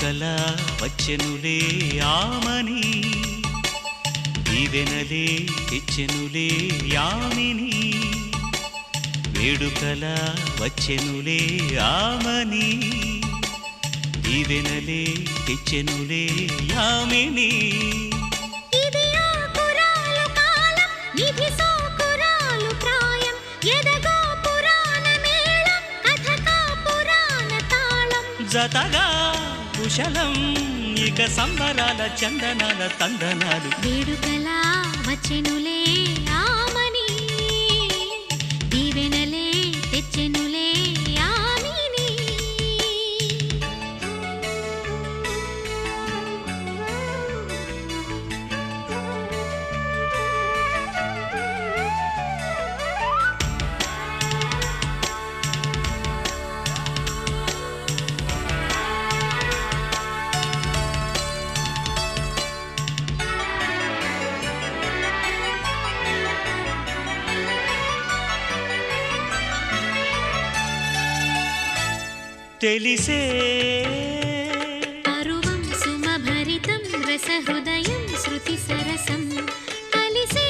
వేడుకలా వచ్చెనులే ఆమని దీవెనలే తెచ్చెనులే యామిని వేడుకలా వచ్చెనులే ఆమని దీవెనలే తెచ్చెనులే యామిని ఇది ఆకురాలు కాలం నిధి సోకురాలు ప్రాయం ఎదగో పురాణ మేళం కథకా పురాణ తాళం జతగా కుశలం ఇక సంబరాల చందనాల తందనాలు వేడుకలా వచ్చెనులే ఆమని దీవెనలే తెచ్చెనులే ఆమిని తెలిసే పరువం సుమభరితం రసహృదయం శృతి సరసం కలిసే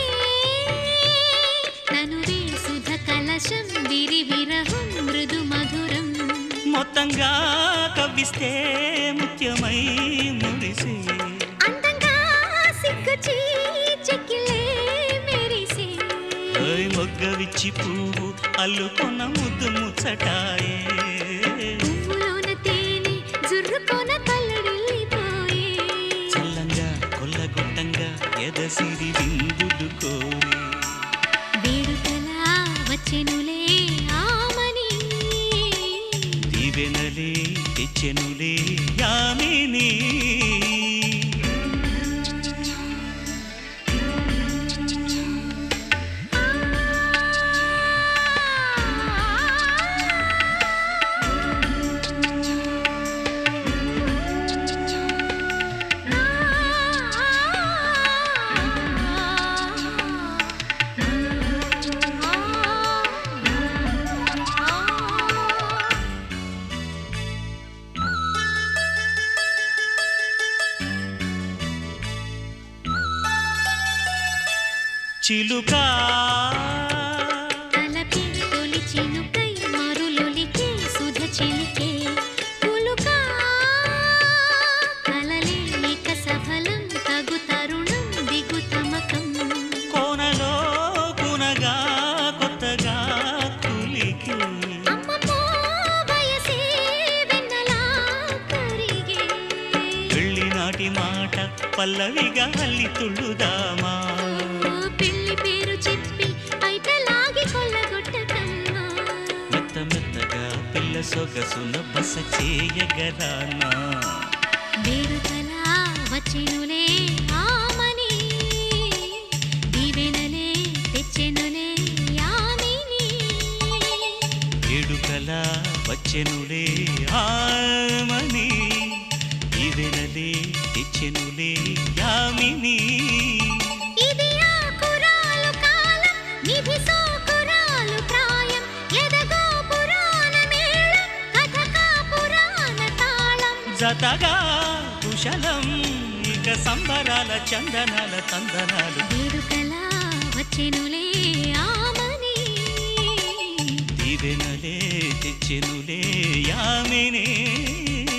తనువే సుధ కలశం విరి విరహం మృదు మధురం మొత్తంగా కవ్విస్తే ముత్యమై మురిసే అందంగా సిగ్గుచి చెక్కిలే మెరిసే ఓయ్ మొగ్గ విచ్చి పువ్వు అల్లుకొన్న ముద్దు ముచ్చటాయే పువ్వులోన తేనె జుర్రుకోన తల్లడిల్లిపోయే చల్లంగా కొల్లగొట్టంగా ఎదసిరి విందులు కోరి వేడుకలా వచ్చెనులే ఆమని దీవెనలే తెచ్చెనులే యామిని చిలుకా తలపి తొలి చినుకై మరులొలికే సుధ చిలికే పులుకా కలలే ఇక సఫలం తగు తరుణం దిగు తమకం కోనలో కునగా కొత్తగా కులికి అమ్మమ్మో వయసే వెన్నెలా కరిగే వెళ్ళినాటి మాట పల్లవిగా అల్లి తుళ్ళుదామా ఓ పెళ్లి పేరు చెప్పి బయట లాగి కొల్లగొట్టకమ్మా మెత్త మెత్తగా పిల్ల సొగసున బస చేయగరానా వేడుకలా వచ్చెనులే ఆమని దీవెనలే తెచ్చెనులే యామిని వేడుకలా వచ్చెనులే ఆమని దీవెనలే తెచ్చెనులే యామిని ఇది ఆకురాలు కాలం నిధి సోకురాలు ప్రాయం ఎదగో పురాణ మేళం కథకా పురాణ తాళం జతగా కుశలం ఇక సంబరాల చందనాల తందనాలు వేడుకలా వచ్చెనులే ఆమని దీవెనలే తెచ్చెనులే యామిని